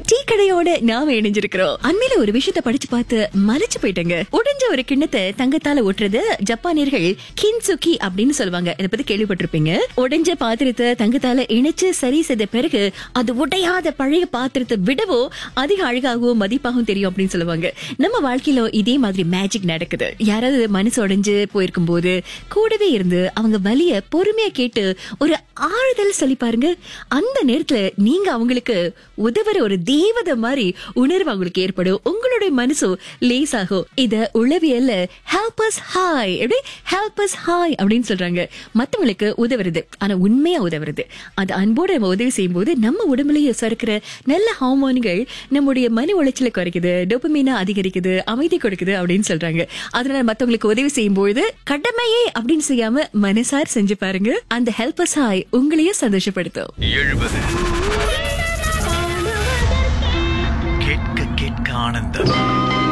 tea கடையோட நாம இணைஞ்சிருக்கிறோம் அண்மையில ஒரு விஷயத்த படிச்சு பார்த்து மலைச்சு போயிட்டேங்க உடைஞ்ச ஒரு கிண்ணத்தை தங்கத்தால ஒட்டுறது ஜப்பானியர்கள் கின்சுகி அப்படின்னு சொல்லுவாங்க இதை பத்தி கேள்விப்பட்டிருப்பீங்க உடைஞ்ச பாத்திரத்தை தங்கத்தால இணைச்சு சரி செய்த பிறகு அது உடையாத பழைய பாத்திரத்தை விடவோ அதிக அழகாகவும் மதிப்பாகவும் தெரியும் அப்படின்னு சொல்லுவாங்க நம்ம வாழ்க்கையில இதே மாதிரி மேஜிக் நடக்குது யாராவது மனசு உடைஞ்சு போயிருக்கும் போது கூடவே இருந்து அவங்க வலிய பொறுமையா கேட்டு ஒரு ஆறுதல் சொல்லி பாருங்க அந்த நேரத்துல நீங்க அவங்களுக்கு உதவுற ஒரு தேவதை மாதிரி உணர்வு அவங்களுக்கு ஏற்படும் உங்களுடைய மனசும் லேசாகும் இத உளவியல்ல ஹெல்பஸ் ஹாய் எப்படி ஹெல்பஸ் ஹாய் அப்படின்னு சொல்றாங்க மத்தவங்களுக்கு உதவுறது ஆனா உண்மையா உதவுறது அது அன்போட நம்ம உதவி செய்யும் போது நம்ம உடம்புலயே சுரக்கிற நல்ல ஹார்மோன்கள் நம்முடைய மன உளைச்சலை குறைக்குது டோபமீனா அதிகரிக்குது அமைதி கொடுக்குது அப்படின்னு சொல்றாங்க அதனால மத்தவங்களுக்கு உதவி செய்யும் போது கடமையே அப்படின்னு செய்யாம மனசார் செஞ்சு பாருங்க அந்த ஹெல்பஸ் ஹாய் உங்களையும் சந்தோஷப்படுத்தும் எழுபது கேட்க கேட்க ஆனந்தம்